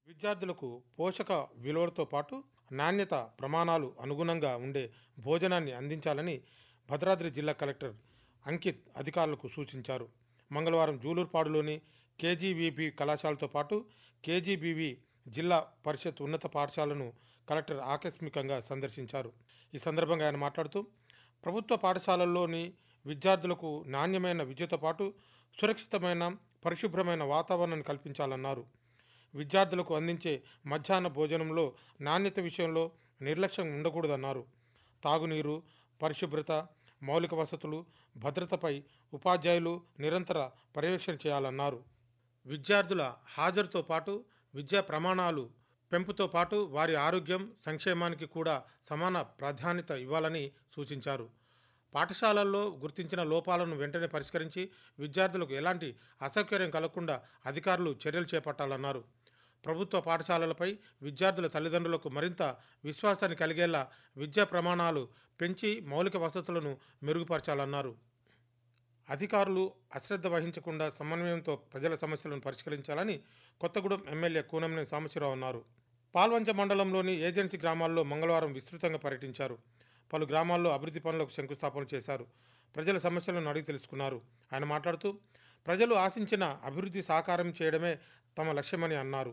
విద్యార్థులకు పోషక విలువలతో పాటు నాణ్యత ప్రమాణాలు అనుగుణంగా ఉండే భోజనాన్ని అందించాలని భద్రాద్రి జిల్లా కలెక్టర్ అంకిత్ అధికారులకు సూచించారు మంగళవారం జూలూరుపాడులోని కేజీబీబీ కళాశాలతో పాటు కేజీబీవి జిల్లా పరిషత్ ఉన్నత పాఠశాలను కలెక్టర్ ఆకస్మికంగా సందర్శించారు ఈ సందర్భంగా ఆయన మాట్లాడుతూ ప్రభుత్వ పాఠశాలల్లోని విద్యార్థులకు నాణ్యమైన విద్యతో పాటు సురక్షితమైన పరిశుభ్రమైన వాతావరణాన్ని కల్పించాలన్నారు విద్యార్థులకు అందించే మధ్యాహ్న భోజనంలో నాణ్యత విషయంలో నిర్లక్ష్యం ఉండకూడదన్నారు తాగునీరు పరిశుభ్రత మౌలిక వసతులు భద్రతపై ఉపాధ్యాయులు నిరంతర పర్యవేక్షణ చేయాలన్నారు విద్యార్థుల హాజరుతో పాటు విద్యా ప్రమాణాలు పెంపుతో పాటు వారి ఆరోగ్యం సంక్షేమానికి కూడా సమాన ప్రాధాన్యత ఇవ్వాలని సూచించారు పాఠశాలల్లో గుర్తించిన లోపాలను వెంటనే పరిష్కరించి విద్యార్థులకు ఎలాంటి అసౌకర్యం కలగకుండా అధికారులు చర్యలు చేపట్టాలన్నారు ప్రభుత్వ పాఠశాలలపై విద్యార్థుల తల్లిదండ్రులకు మరింత విశ్వాసాన్ని కలిగేలా విద్యా ప్రమాణాలు పెంచి మౌలిక వసతులను మెరుగుపరచాలన్నారు అధికారులు అశ్రద్ధ వహించకుండా సమన్వయంతో ప్రజల సమస్యలను పరిష్కరించాలని కొత్తగూడెం ఎమ్మెల్యే కూనంనేని సాంబశివరావు అన్నారు పాల్వంచ మండలంలోని ఏజెన్సీ గ్రామాల్లో మంగళవారం విస్తృతంగా పర్యటించారు పలు గ్రామాల్లో అభివృద్ధి పనులకు శంకుస్థాపన చేశారు ప్రజల సమస్యలను అడిగి తెలుసుకున్నారు ఆయన మాట్లాడుతూ ప్రజలు ఆశించిన అభివృద్ధి సాకారం చేయడమే తమ లక్ష్యమని అన్నారు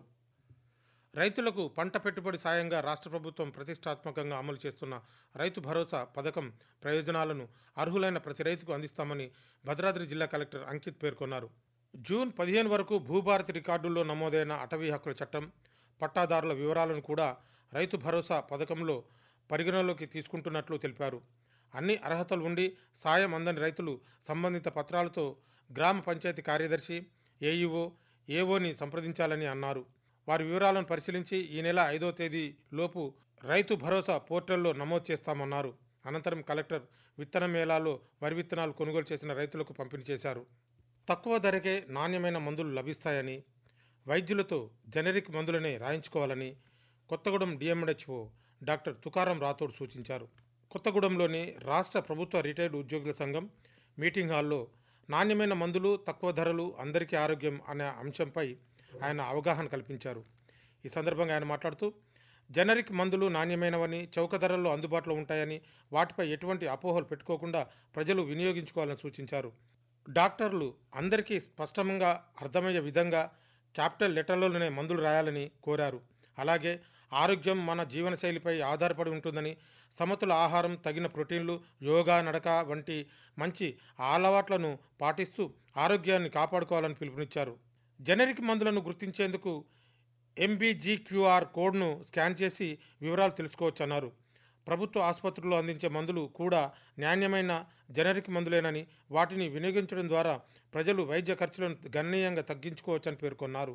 రైతులకు పంట పెట్టుబడి సాయంగా రాష్ట్ర ప్రభుత్వం ప్రతిష్టాత్మకంగా అమలు చేస్తున్న రైతు భరోసా పథకం ప్రయోజనాలను అర్హులైన ప్రతి రైతుకు అందిస్తామని భద్రాద్రి జిల్లా కలెక్టర్ అంకిత్ పేర్కొన్నారు జూన్ పదిహేను వరకు భూభారతి రికార్డుల్లో నమోదైన అటవీ హక్కుల చట్టం పట్టాదారుల వివరాలను కూడా రైతు భరోసా పథకంలో పరిగణలోకి తీసుకుంటున్నట్లు తెలిపారు అన్ని అర్హతలు ఉండి సాయం అందని రైతులు సంబంధిత పత్రాలతో గ్రామ పంచాయతీ కార్యదర్శి ఏఈఓ ఏఓని సంప్రదించాలని అన్నారు వారి వివరాలను పరిశీలించి ఈ నెల ఐదో తేదీ లోపు రైతు భరోసా పోర్టల్లో నమోదు చేస్తామన్నారు అనంతరం కలెక్టర్ విత్తన మేళాలో వరి విత్తనాలు కొనుగోలు చేసిన రైతులకు పంపిణీ చేశారు తక్కువ ధరకే నాణ్యమైన మందులు లభిస్తాయని వైద్యులతో జనరిక్ మందులనే రాయించుకోవాలని కొత్తగూడెం డిఎంహెచ్ఓ డాక్టర్ తుకారం రాథోడ్ సూచించారు కొత్తగూడెంలోని రాష్ట్ర ప్రభుత్వ రిటైర్డ్ ఉద్యోగుల సంఘం మీటింగ్ హాల్లో నాణ్యమైన మందులు తక్కువ ధరలు అందరికీ ఆరోగ్యం అనే అంశంపై ఆయన అవగాహన కల్పించారు ఈ సందర్భంగా ఆయన మాట్లాడుతూ జనరిక్ మందులు నాణ్యమైనవని చౌక ధరల్లో అందుబాటులో ఉంటాయని వాటిపై ఎటువంటి అపోహలు పెట్టుకోకుండా ప్రజలు వినియోగించుకోవాలని సూచించారు డాక్టర్లు అందరికీ స్పష్టంగా అర్థమయ్యే విధంగా క్యాపిటల్ లెటర్లోనే మందులు రాయాలని కోరారు అలాగే ఆరోగ్యం మన జీవనశైలిపై ఆధారపడి ఉంటుందని సమతుల ఆహారం తగిన ప్రోటీన్లు యోగా నడక వంటి మంచి అలవాట్లను పాటిస్తూ ఆరోగ్యాన్ని కాపాడుకోవాలని పిలుపునిచ్చారు జనరిక్ మందులను గుర్తించేందుకు ఎంబీజీక్యూఆర్ కోడ్ను స్కాన్ చేసి వివరాలు తెలుసుకోవచ్చన్నారు ప్రభుత్వ ఆసుపత్రుల్లో అందించే మందులు కూడా నాణ్యమైన జనరిక్ మందులేనని వాటిని వినియోగించడం ద్వారా ప్రజలు వైద్య ఖర్చులను గణనీయంగా తగ్గించుకోవచ్చని పేర్కొన్నారు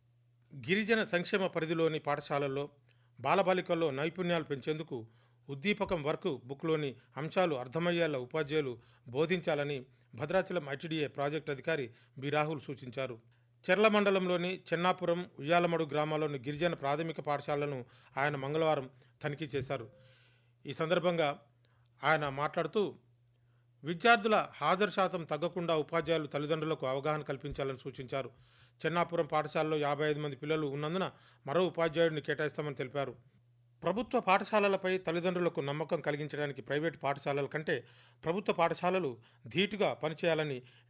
గిరిజన సంక్షేమ పరిధిలోని పాఠశాలల్లో బాలబాలికల్లో నైపుణ్యాలు పెంచేందుకు ఉద్దీపకం వర్క్ బుక్లోని అంశాలు అర్థమయ్యేలా ఉపాధ్యాయులు బోధించాలని భద్రాచలం ఐటీడీఏ ప్రాజెక్టు అధికారి బి రాహుల్ సూచించారు చెర్ల మండలంలోని చెన్నాపురం ఉయ్యాలమడు గ్రామాల్లోని గిరిజన ప్రాథమిక పాఠశాలను ఆయన మంగళవారం తనిఖీ చేశారు ఈ సందర్భంగా ఆయన మాట్లాడుతూ విద్యార్థుల హాజరు శాతం తగ్గకుండా ఉపాధ్యాయులు తల్లిదండ్రులకు అవగాహన కల్పించాలని సూచించారు చెన్నాపురం పాఠశాలలో యాభై ఐదు మంది పిల్లలు ఉన్నందున మరో ఉపాధ్యాయుడిని కేటాయిస్తామని తెలిపారు ప్రభుత్వ పాఠశాలలపై తల్లిదండ్రులకు నమ్మకం కలిగించడానికి ప్రైవేటు పాఠశాలల కంటే ప్రభుత్వ పాఠశాలలు ధీటుగా పనిచేయాలని